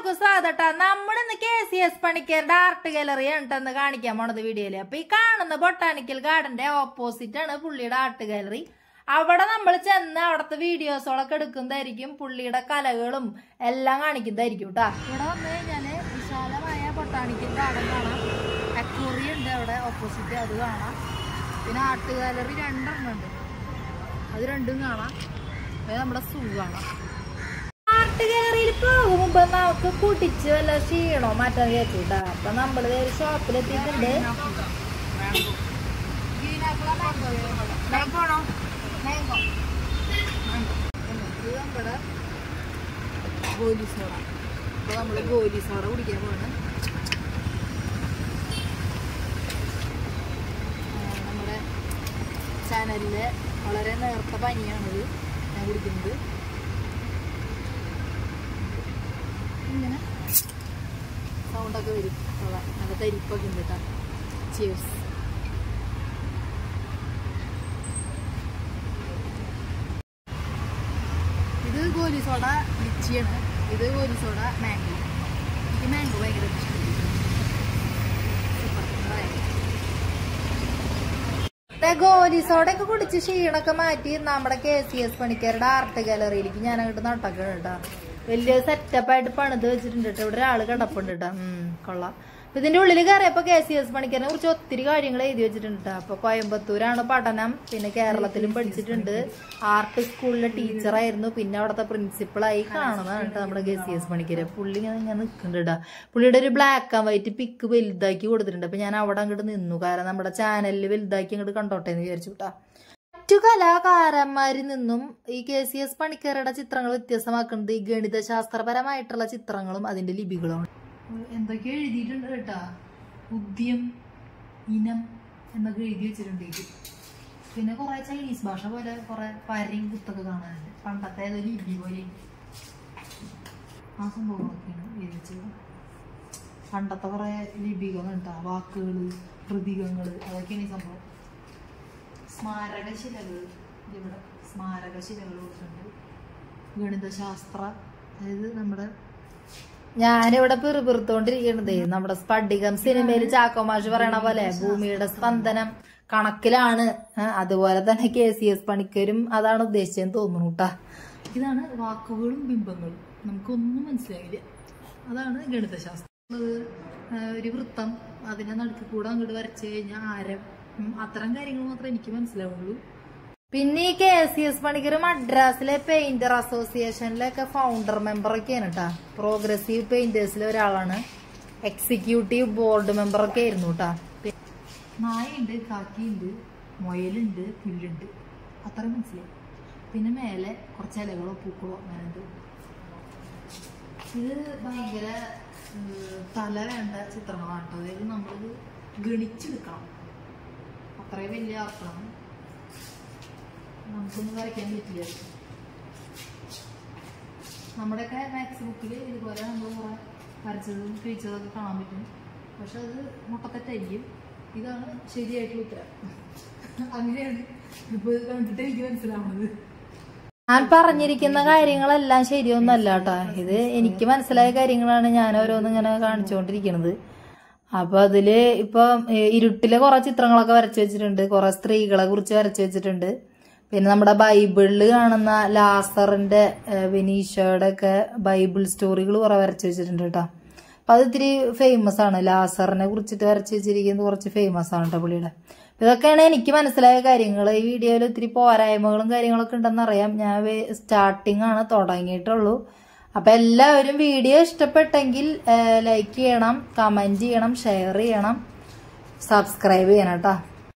എല്ലാവർക്കും സ്വാഗതട്ടാ നമ്മളിന്ന് കെ സി എസ് പണിക്കരുടെ ആർട്ട് ഗാലറി ആണെന്ന് കാണിക്കാൻ പോണത് വീഡിയോയില് അപ്പൊ ഈ കാണുന്ന ബൊട്ടാനിക്കൽ ഗാർഡന്റെ ഓപ്പോസിറ്റ് ആണ് പുള്ളിയുടെ ആർട്ട് ഗാലറി അവിടെ നമ്മൾ ചെന്ന് അവിടുത്തെ വീഡിയോസുകളൊക്കെ എടുക്കുന്നതായിരിക്കും പുള്ളിയുടെ കലകളും എല്ലാം കാണിക്കുന്നതായിരിക്കും കേട്ടാ ഇവിടെ വന്നു കഴിഞ്ഞാല് വിശാലമായ ബൊട്ടാനിക്കൽ ഗാർഡൻ കാണാം അക്വറി ഉണ്ട് അവിടെ ഓപ്പോസിറ്റ് അത് കാണാം പിന്നെ ആർട്ട് ഗാലറി രണ്ടെണ്ണം ഉണ്ട് അത് രണ്ടും കാണാം പിന്നെ നമ്മുടെ സൂ കാണാം ആർട്ട് ഗാലറിയിൽ പോകും മുമ്പ് നമുക്ക് കുടിച്ച് വല്ല ക്ഷീണോ മാറ്റാൻ കേട്ടിട്ടാ അപ്പൊ നമ്മള് ഒരു ഷോപ്പിലെത്തിയിട്ടുണ്ട് ഇത് നമ്മുടെ ഗോലി സോഡ അപ്പൊ നമ്മള് ഗോലി സോഡ കുടിക്കാൻ പോണ് ആ, നമ്മുടെ ചാനലിലെ വളരെ നേർത്ത പനിയാണിത് ഞാൻ കുടിക്കുന്നത് ഇങ്ങനെ സൗണ്ടൊക്കെ വരും അതാ നല്ല തരിപ്പൊക്കെ ഉണ്ട് കേട്ടോ ചിയേഴ്സ് ഇത് ഗോലി സോഡ ലിച്ചിയാണ് ഇത് ഗോലി സോഡ മാംഗോ എനിക്ക് മാംഗോ ഭയങ്കര ഇഷ്ടമാണ് ഗോലി സോഡയൊക്കെ കുടിച്ച് ക്ഷീണൊക്കെ മാറ്റി നമ്മുടെ കെ സി എസ് പണിക്കാരുടെ ആർട്ട് ഗാലറിയിലേക്ക് ഞാൻ അങ്ങോട്ട് നട്ടക്കണം കേട്ടോ വലിയ സെറ്റപ്പായിട്ട് പണിത് വെച്ചിട്ടുണ്ട് കേട്ടോ ഇവിടെ ഒരാള് കിടപ്പുണ്ട് കേട്ടോ ഉം കൊള്ളാം അപ്പൊ ഇതിന്റെ ഉള്ളിൽ കയറിയപ്പോ കെ സി എസ് പണിക്കാരനെ കുറിച്ച് ഒത്തിരി കാര്യങ്ങൾ എഴുതി വെച്ചിട്ടുണ്ട് കേട്ടോ അപ്പൊ കോയമ്പത്തൂരാണ് പഠനം പിന്നെ കേരളത്തിലും പഠിച്ചിട്ടുണ്ട് ആർട്ട് സ്കൂളിലെ ടീച്ചറായിരുന്നു പിന്നെ അവിടുത്തെ പ്രിൻസിപ്പളായി കാണുന്നതാണ് കേട്ടോ നമ്മുടെ കെ സി എസ് പണിക്കര് പുള്ളി ഇങ്ങനെ ഇങ്ങനെ നിൽക്കുന്നുണ്ട് കേട്ടോ പുള്ളിയുടെ ഒരു ബ്ലാക്ക് ആൻഡ് വൈറ്റ് പിക്ക് വലുതാക്കി കൊടുത്തിട്ടുണ്ട് അപ്പൊ ഞാൻ അവിടെ അങ്ങോട്ട് നിന്നു കാരണം നമ്മുടെ ചാനലിൽ വലുതാക്കി അങ്ങോട്ട് കണ്ടോട്ടെ എന്ന് വിചാരിച്ചു കേട്ടോ മറ്റു കലാകാരന്മാരിൽ നിന്നും ഈ കെ സി എസ് പണിക്കരുടെ ചിത്രങ്ങൾ വ്യത്യസ്തമാക്കുന്നത് ഈ ഗണിതശാസ്ത്രപരമായിട്ടുള്ള ചിത്രങ്ങളും അതിന്റെ ലിപികളുമാണ് എന്തൊക്കെ എഴുതിയിട്ടുണ്ട് കേട്ടാ ഉദ്യം ഇനം എന്നൊക്കെ എഴുതി വെച്ചിട്ടുണ്ട് ഇത് പിന്നെ കുറെ ചൈനീസ് ഭാഷ പോലെ കുറെ പരയും കുത്തൊക്കെ കാണാനുണ്ട് പണ്ടത്തെ ഏതോ ലിപി പോലെ ആ സംഭവങ്ങളൊക്കെയാണ് എഴുതി വെച്ചത് പണ്ടത്തെ കുറെ ലിപികളുണ്ടാ വാക്കുകള് പ്രതീകങ്ങള് അതൊക്കെയാണ് ഈ സംഭവം സ്മാരകശിലകൾ ഇവിടെ സ്മാരകശിലകൾ കൊടുത്തിട്ടുണ്ട് ഗണിതശാസ്ത്ര അതായത് നമ്മുടെ ഞാനിവിടെ പിറുപിറുത്തോണ്ടിരിക്കണതേ നമ്മുടെ സ്പടികം സിനിമയിൽ ചാക്കോ മാഷ് പറയണ പോലെ ഭൂമിയുടെ സ്പന്ദനം കണക്കിലാണ് ആ, അതുപോലെ തന്നെ കെ സി എസ് പണിക്കരും അതാണ് ഉദ്ദേശിച്ചതെന്ന് തോന്നുന്നു കേട്ടാ ഇതാണ് വാക്കുകളും ബിംബങ്ങളും നമുക്കൊന്നും മനസ്സിലായില്ല അതാണ് ഗണിതശാസ്ത്രം അത്, ആ, ഒരു വൃത്തം അതിനെ നടുക്ക് കൂടെ അങ്ങോട്ട് വരച്ചു കഴിഞ്ഞാൽ ആരം ഉം, അത്തരം കാര്യങ്ങൾ മാത്രമേ എനിക്ക് മനസ്സിലാവുള്ളൂ പിന്നെ ഈ കെ സി എസ് പണിക്കർ മദ്രാസിലെ പെയിന്റർ അസോസിയേഷനിലൊക്കെ ഫൗണ്ടർ മെമ്പർ ഒക്കെയാണ് കേട്ടാ പ്രോഗ്രസീവ് പെയിന്റേഴ്സിലെ ഒരാളാണ് എക്സിക്യൂട്ടീവ് ബോർഡ് മെമ്പർ ഒക്കെ ആയിരുന്നു കേട്ടാ നായുണ്ട് കാക്കിയുണ്ട് മുയലുണ്ട് പുല്ലുണ്ട് അത്ര മനസ്സിലായി പിന്നെ മേലെ കുറച്ച് ഇലകളോ പൂക്കളോ അങ്ങനെ ഉണ്ട് ഇത് ഭയങ്കര ഏഹ്, തല വേണ്ട ചിത്രങ്ങളാണ് കേട്ടോ അതായത് നമ്മളിത് ഗണിച്ചെടുക്കണം അത്രയും വലിയ ആർട്ടാണ് നമുക്കൊന്നും വരയ്ക്കാൻ പറ്റില്ല നമ്മുടെയൊക്കെ മാത്സ് ബുക്കിൽ ഇതുപോലെ നമ്മൾ കുറെ വരച്ചതും കിഴിച്ചതൊക്കെ കാണാൻ പറ്റും പക്ഷെ അത് മുട്ടത്തെറ്റായിരിക്കും ഇതാണ് ശരിയായിട്ടുള്ള ഉത്തരം അങ്ങനെയാണ് ഇപ്പൊ ഇത് കണ്ടിട്ട് എനിക്ക് മനസ്സിലാവുന്നത് ഞാൻ പറഞ്ഞിരിക്കുന്ന കാര്യങ്ങളെല്ലാം ശരിയൊന്നല്ല കേട്ടോ ഇത് എനിക്ക് മനസ്സിലായ കാര്യങ്ങളാണ് ഞാൻ ഓരോന്ന് ഇങ്ങനെ കാണിച്ചുകൊണ്ടിരിക്കുന്നത് അപ്പൊ അതില് ഇപ്പൊ ഏ, ഇരുട്ടിലെ കുറെ ചിത്രങ്ങളൊക്കെ വരച്ചു വെച്ചിട്ടുണ്ട് കുറെ സ്ത്രീകളെ കുറിച്ച് വരച്ചു വെച്ചിട്ടുണ്ട് പിന്നെ നമ്മുടെ ബൈബിളിൽ കാണുന്ന ലാസറിന്റെ വെനീഷയുടെ ഒക്കെ ബൈബിൾ സ്റ്റോറികൾ കുറെ വരച്ചു വെച്ചിട്ടുണ്ട് കേട്ടോ അപ്പൊ അത് ഇത്തിരി ഫേമസ് ആണ് ലാസറിനെ കുറിച്ചിട്ട് വരച്ചു വെച്ചിരിക്കുന്നത് കുറച്ച് ഫേമസ് ആണ് കേട്ടോ പുള്ളിയുടെ അപ്പൊ ഇതൊക്കെയാണ് എനിക്ക് മനസ്സിലായ കാര്യങ്ങൾ ഈ വീഡിയോയിൽ ഒത്തിരി പോരായ്മകളും കാര്യങ്ങളൊക്കെ ഉണ്ടെന്ന് അറിയാം ഞാൻ സ്റ്റാർട്ടിംഗ് ആണ് തുടങ്ങിയിട്ടുള്ളൂ അപ്പൊ എല്ലാവരും വീഡിയോ ഇഷ്ടപ്പെട്ടെങ്കിൽ ലൈക്ക് ചെയ്യണം കമന്റ് ചെയ്യണം ഷെയർ ചെയ്യണം സബ്സ്ക്രൈബ് ചെയ്യണം കേട്ടോ